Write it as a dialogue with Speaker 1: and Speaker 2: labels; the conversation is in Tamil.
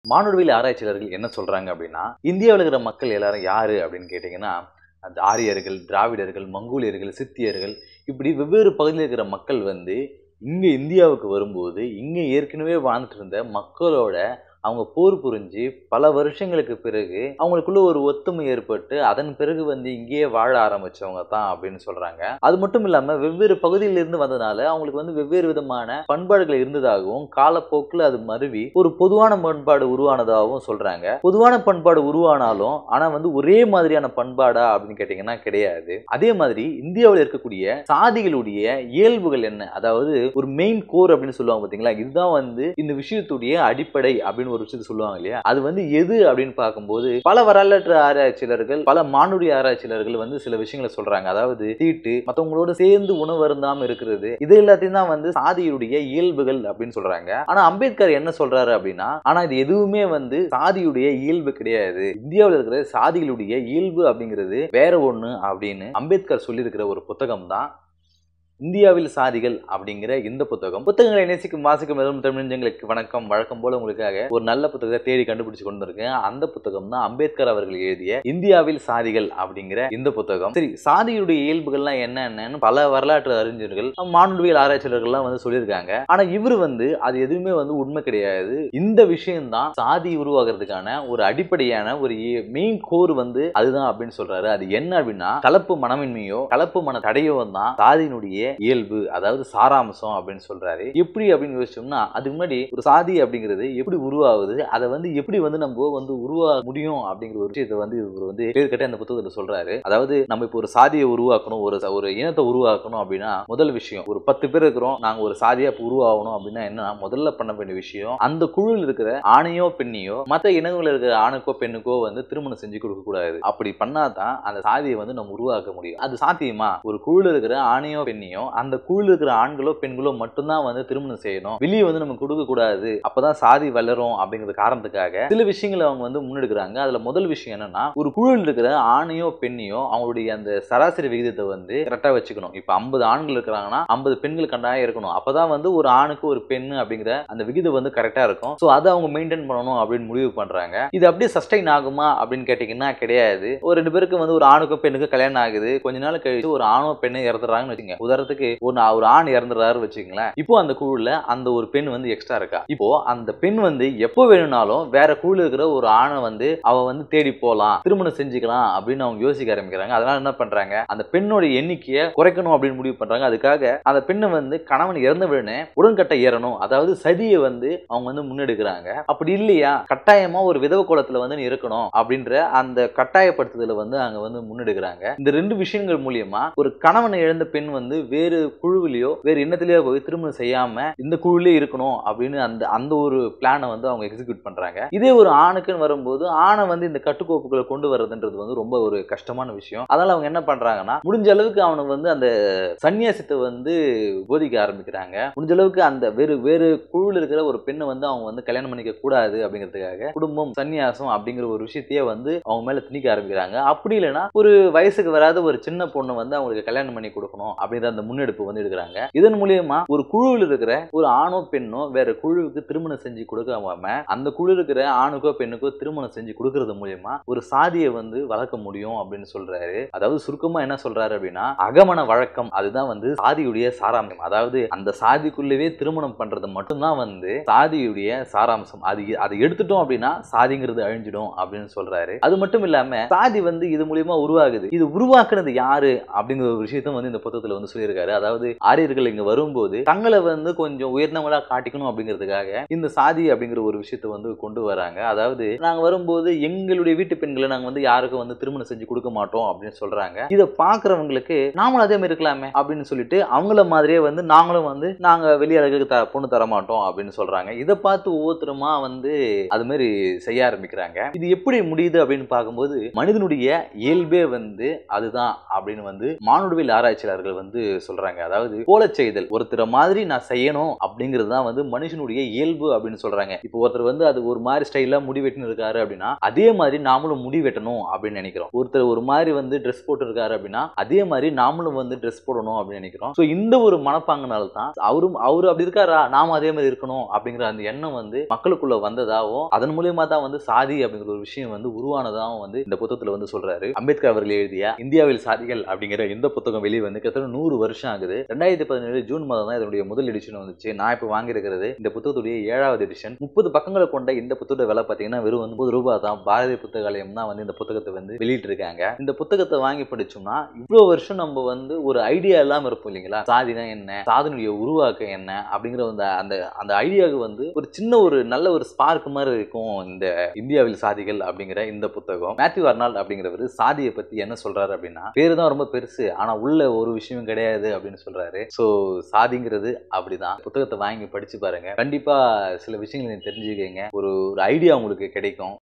Speaker 1: மானுடவியல் ஆராய்ச்சியாளர்கள் என்ன சொல்றாங்க அப்படின்னா இந்தியாவில் இருக்கிற மக்கள் எல்லாரும் யாரு அப்படின்னு கேட்டிங்கன்னா அந்த ஆரியர்கள் திராவிடர்கள் மங்கோலியர்கள் சித்தியர்கள் இப்படி வெவ்வேறு பகுதியில் இருக்கிற மக்கள் வந்து இங்கே இந்தியாவுக்கு வரும்போது இங்கே ஏற்கனவே வாழ்ந்துட்டு இருந்த மக்களோட அவங்க போர் புரிஞ்சு பல வருஷங்களுக்கு பிறகு அவங்களுக்குள்ள ஒரு ஒத்துமை ஏற்பட்டு அதன் பிறகு வந்து இங்கேயே வாழ ஆரம்பிச்சவங்க தான் அப்படின்னு சொல்றாங்க அது மட்டும் இல்லாம வெவ்வேறு பகுதியிலிருந்து வந்ததுனால அவங்களுக்கு வந்து வெவ்வேறு விதமான பண்பாடுகள் இருந்ததாகவும் காலப்போக்கில் அது மருவி ஒரு பொதுவான பண்பாடு உருவானதாகவும் சொல்றாங்க பொதுவான பண்பாடு உருவானாலும் ஆனா வந்து ஒரே மாதிரியான பண்பாடா அப்படின்னு கேட்டீங்கன்னா கிடையாது அதே மாதிரி இந்தியாவில் இருக்கக்கூடிய சாதிகளுடைய இயல்புகள் என்ன அதாவது ஒரு மெயின் கோர் அப்படின்னு சொல்லுவாங்க பாத்தீங்களா இதுதான் வந்து இந்த விஷயத்துடைய அடிப்படை அப்படின்னு ஒரு விஷயத்தை சொல்லுவாங்க இல்லையா அது வந்து எது அப்படின்னு பார்க்கும்போது பல வரலாற்று ஆராய்ச்சியாளர்கள் பல மானுடி ஆராய்ச்சியாளர்கள் வந்து சில விஷயங்களை சொல்றாங்க அதாவது தீட்டு மற்றவங்களோட சேர்ந்து உணவு அருந்தாம இருக்கிறது இது எல்லாத்தையும் தான் வந்து சாதியுடைய இயல்புகள் அப்படின்னு சொல்றாங்க ஆனா அம்பேத்கர் என்ன சொல்றாரு அப்படின்னா ஆனா இது எதுவுமே வந்து சாதியுடைய இயல்பு கிடையாது இந்தியாவில் இருக்கிற சாதிகளுடைய இயல்பு அப்படிங்கிறது வேற ஒண்ணு அப்படின்னு அம்பேத்கர் சொல்லியிருக்கிற ஒரு புத்தகம் தான் இந்தியாவில் சாதிகள் அப்படிங்கிற இந்த புத்தகம் புத்தகங்களை நேசிக்கும் வாசிக்கும் எதுவும் தமிழஞ்சங்களுக்கு வணக்கம் வழக்கம் போல உங்களுக்காக ஒரு நல்ல புத்தகத்தை தேடி கண்டுபிடிச்சு கொண்டு இருக்கேன் அந்த புத்தகம் தான் அம்பேத்கர் அவர்கள் எழுதிய இந்தியாவில் சாதிகள் அப்படிங்கிற இந்த புத்தகம் சரி சாதியுடைய இயல்புகள்லாம் என்னென்னு பல வரலாற்று அறிஞர்கள் மானுடவியல் ஆராய்ச்சியாளர்கள்லாம் வந்து சொல்லியிருக்காங்க ஆனா இவர் வந்து அது எதுவுமே வந்து உண்மை கிடையாது இந்த விஷயம்தான் சாதி உருவாகிறதுக்கான ஒரு அடிப்படையான ஒரு மெயின் கோர் வந்து அதுதான் அப்படின்னு சொல்றாரு அது என்ன அப்படின்னா கலப்பு மனமின்மையோ கலப்பு மன தடையோ தான் சாதியினுடைய இயல்பு அதாவது சாராம்சம் அப்படின்னு சொல்றாரு எப்படி அப்படின்னு யோசிச்சோம்னா அதுக்கு முன்னாடி ஒரு சாதி அப்படிங்கிறது எப்படி உருவாகுது அதை வந்து எப்படி வந்து நம்ம வந்து உருவாக முடியும் அப்படிங்கிற ஒரு விஷயத்தை வந்து இவர் வந்து பேர் கட்ட அந்த புத்தகத்தில் சொல்றாரு அதாவது நம்ம இப்போ ஒரு சாதியை உருவாக்கணும் ஒரு ஒரு இனத்தை உருவாக்கணும் அப்படின்னா முதல் விஷயம் ஒரு பத்து பேர் இருக்கிறோம் நாங்க ஒரு சாதியா இப்போ உருவாகணும் அப்படின்னா என்ன முதல்ல பண்ண வேண்டிய விஷயம் அந்த குழுவில் இருக்கிற ஆணையோ பெண்ணையோ மற்ற இனங்களில் இருக்கிற ஆணுக்கோ பெண்ணுக்கோ வந்து திருமணம் செஞ்சு கொடுக்க கூடாது அப்படி பண்ணாதான் அந்த சாதியை வந்து நம்ம உருவாக்க முடியும் அது சாத்தியமா ஒரு குழுவில் இருக்கிற ஆணையோ பெண்ணையோ அந்த குழுவில் இருக்கிற ஆண்களோ பெண்களோ மட்டும்தான் வந்து திருமணம் செய்யணும் வெளியே வந்து நம்ம கொடுக்க கூடாது அப்பதான் சாதி வளரும் அப்படிங்கிற காரணத்துக்காக சில விஷயங்களை அவங்க வந்து முன்னெடுக்கிறாங்க அதுல முதல் விஷயம் என்னன்னா ஒரு குழுவில் இருக்கிற ஆணையோ பெண்ணையோ அவங்களுடைய அந்த சராசரி விகிதத்தை வந்து கரெக்டா வச்சுக்கணும் இப்ப ஐம்பது ஆண்கள் இருக்கிறாங்கன்னா ஐம்பது பெண்கள் கண்டாயம் இருக்கணும் அப்பதான் வந்து ஒரு ஆணுக்கு ஒரு பெண்ணு அப்படிங்கிற அந்த விகிதம் வந்து கரெக்டா இருக்கும் ஸோ அதை அவங்க மெயின்டைன் பண்ணணும் அப்படின்னு முடிவு பண்றாங்க இது அப்படியே சஸ்டைன் ஆகுமா அப்படின்னு கேட்டீங்கன்னா கிடையாது ஒரு ரெண்டு பேருக்கு வந்து ஒரு ஆணுக்கும் பெண்ணுக்கும் கல்யாணம் ஆகுது கொஞ்ச நாள் கழிச்சு ஒரு ஆணோ பெண்ணு இறந்துடுறாங்கன்னு வச்சுங்க உதாரணத்துக்கு ஒரு நா- ஒரு ஆண் இறந்துடுறாரு வச்சுக்கங்களேன் இப்போ அந்த குழுல அந்த ஒரு பெண் வந்து எக்ஸ்ட்ரா இருக்கா இப்போ அந்த பெண் வந்து எப்போ வேணும்னாலும் வேற குழுல இருக்கிற ஒரு ஆணை வந்து அவ வந்து தேடி போலாம் திருமணம் செஞ்சுக்கலாம் அப்படின்னு அவங்க யோசிக்க ஆரம்பிக்கிறாங்க அதனால என்ன பண்றாங்க அந்த பெண்ணோட எண்ணிக்கையை குறைக்கணும் அப்படின்னு முடிவு பண்றாங்க அதுக்காக அந்த பெண்ணை வந்து கணவன் இறந்த உடனே உடன்கட்டை ஏறணும் அதாவது சதியை வந்து அவங்க வந்து முன்னெடுக்கிறாங்க அப்படி இல்லையா கட்டாயமா ஒரு விதவ குலத்துல வந்து நீ இருக்கணும் அப்படின்ற அந்த கட்டாயப்படுத்துதலை வந்து அங்க வந்து முன்னெடுக்கிறாங்க இந்த ரெண்டு விஷயங்கள் மூலியமா ஒரு கணவனை இழந்த பெண் வந்து வேறு குழுவிலேயோ வேறு இன்னத்திலேயோ போய் திருமணம் செய்யாம இந்த குழுவிலே இருக்கணும் அப்படின்னு அந்த அந்த ஒரு பிளானை வந்து அவங்க எக்ஸிக்யூட் பண்றாங்க இதே ஒரு ஆணுக்குன்னு வரும்போது ஆணை வந்து இந்த கட்டுக்கோப்புகளை கொண்டு வர்றதுன்றது வந்து ரொம்ப ஒரு கஷ்டமான விஷயம் அதனால அவங்க என்ன பண்றாங்கன்னா முடிஞ்ச அளவுக்கு அவனுக்கு வந்து அந்த சன்னியாசத்தை வந்து போதிக்க ஆரம்பிக்கிறாங்க முடிஞ்ச அளவுக்கு அந்த வேறு வேறு குழுவில் இருக்கிற ஒரு பெண்ணை வந்து அவங்க வந்து கல்யாணம் பண்ணிக்க கூடாது அப்படிங்கிறதுக்காக குடும்பம் சன்னியாசம் அப்படிங்கிற ஒரு விஷயத்தையே வந்து அவங்க மேல திணிக்க ஆரம்பிக்கிறாங்க அப்படி இல்லைன்னா ஒரு வயசுக்கு வராத ஒரு சின்ன பொண்ணை வந்து அவங்களுக்கு கல்யாணம் பண்ணி கொடுக்கணும் அப்படிங்கிற அந்த முன்னெடுப்பு வந்து எடுக்கிறாங்க இதன் மூலியமா ஒரு குழுவில் இருக்கிற ஒரு ஆணோ பெண்ணோ வேற குழுவுக்கு திருமணம் செஞ்சு கொடுக்காம அந்த குழு இருக்கிற ஆணுக்கோ பெண்ணுக்கோ திருமணம் செஞ்சு கொடுக்கறது மூலியமா ஒரு சாதியை வந்து வளர்க்க முடியும் அப்படின்னு சொல்றாரு அதாவது சுருக்கமா என்ன சொல்றாரு அப்படின்னா அகமன வழக்கம் அதுதான் வந்து சாதியுடைய சாராம்சம் அதாவது அந்த சாதிக்குள்ளவே திருமணம் பண்றது மட்டும்தான் வந்து சாதியுடைய சாராம்சம் அது அதை எடுத்துட்டோம் அப்படின்னா சாதிங்கிறது அழிஞ்சிடும் அப்படின்னு சொல்றாரு அது மட்டும் இல்லாம சாதி வந்து இது மூலியமா உருவாகுது இது உருவாக்குனது யாரு அப்படிங்கிற ஒரு விஷயத்த வந்து இந்த புத்தகத்துல வந்து சொல்லியிருக்காரு அதாவது ஆரியர்கள் இங்க வரும்போது தங்களை வந்து கொஞ்சம் உயர்ந்தவங்களா காட்டிக்கணும் அப்படிங்கிறதுக்காக இந்த சாதி அப்படிங்கிற ஒரு விஷயத்த வந்து கொண்டு வராங்க அதாவது நாங்க வரும்போது எங்களுடைய வீட்டு பெண்களை நாங்க வந்து யாருக்கும் வந்து திருமணம் செஞ்சு கொடுக்க மாட்டோம் அப்படின்னு சொல்றாங்க இதை பாக்குறவங்களுக்கு நாமளும் அதே மாதிரி இருக்கலாமே அப்படின்னு சொல்லிட்டு அவங்கள மாதிரியே வந்து நாங்களும் வந்து நாங்க வெளியாளுக்கு த பொண்ணு தர மாட்டோம் அப்படின்னு சொல்றாங்க இதை பார்த்து ஒவ்வொருத்தருமா வந்து அது மாதிரி செய்ய ஆரம்பிக்கிறாங்க இது எப்படி முடியுது அப்படின்னு பார்க்கும்போது மனிதனுடைய இயல்பே வந்து அதுதான் அப்படின்னு வந்து மானுடவியல் ஆராய்ச்சியாளர்கள் வந்து சொல்றாங்க அதாவது போல செய்தல் ஒருத்தரை மாதிரி நான் செய்யணும் அப்படிங்கிறது தான் வந்து மனுஷனுடைய இயல்பு அப்படின்னு சொல்றாங்க இப்போ ஒருத்தர் வந்து அது ஒரு மாதிரி ஸ்டைலா முடி வெட்டின்னு இருக்காரு அப்படின்னா அதே மாதிரி நாமளும் முடி வெட்டணும் அப்படின்னு நினைக்கிறோம் ஒருத்தர் ஒரு மாதிரி வந்து ட்ரெஸ் போட்டு இருக்காரு அப்படின்னா அதே மாதிரி நாமளும் வந்து ட்ரெஸ் போடணும் அப்படின்னு நினைக்கிறோம் ஸோ இந்த ஒரு மனப்பாங்கனால தான் அவரும் அவரு அப்படி இருக்காரா நாம அதே மாதிரி இருக்கணும் அப்படிங்கிற அந்த எண்ணம் வந்து மக்களுக்குள்ள வந்ததாகவும் அதன் மூலியமா தான் வந்து சாதி அப்படிங்கிற ஒரு விஷயம் வந்து உருவானதாகவும் வந்து இந்த புத்தகத்துல வந்து சொல்றாரு அம்பேத்கர் அவர்கள் எழுதிய இந்தியாவில் சாதிகள் அப்படிங்கிற இந்த புத்தகம் வெளியே வந்து கிட்டத்தட்ட நூறு வருஷம் ஆகுது ரெண்டாயிரத்தி பதினேழு ஜூன் மாதம் தான் இதனுடைய முதல் எடிஷன் வந்துச்சு நான் இப்போ வாங்கியிருக்கிறது இந்த புத்தகத்துடைய ஏழாவது எடிஷன் முப்பது பக்கங்களை கொண்ட இந்த புத்தகத்தோட விலை பார்த்தீங்கன்னா வெறும் வந்து முப்பது ரூபாய் தான் பாரதிய புத்தகாலயம் தான் வந்து இந்த புத்தகத்தை வந்து வெளியிட்டு இருக்காங்க இந்த புத்தகத்தை வாங்கி படிச்சோம்னா இவ்வளோ வருஷம் நம்ம வந்து ஒரு ஐடியா இல்லாம இருப்போம் இல்லைங்களா சாதினா என்ன சாதனுடைய உருவாக்கம் என்ன அப்படிங்கிற அந்த அந்த அந்த ஐடியாவுக்கு வந்து ஒரு சின்ன ஒரு நல்ல ஒரு ஸ்பார்க் மாதிரி இருக்கும் இந்த இந்தியாவில் சாதிகள் அப்படிங்கிற இந்த புத்தகம் மேத்யூ அர்னால்ட் அப்படிங்கிறவர் சாதியை பத்தி என்ன சொல்றாரு அப்படின்னா பேரு தான் ரொம்ப பெருசு ஆனா உள்ள ஒரு விஷயம் கிடையாது அப்படின்னு சொல்றாரு ஸோ சாதிங்கிறது அப்படிதான் புத்தகத்தை வாங்கி படிச்சு பாருங்க கண்டிப்பா சில விஷயங்களை நீங்க தெரிஞ்சுக்கங்க ஒரு ஒரு ஐடியா உங்களுக்கு கிடைக்கும்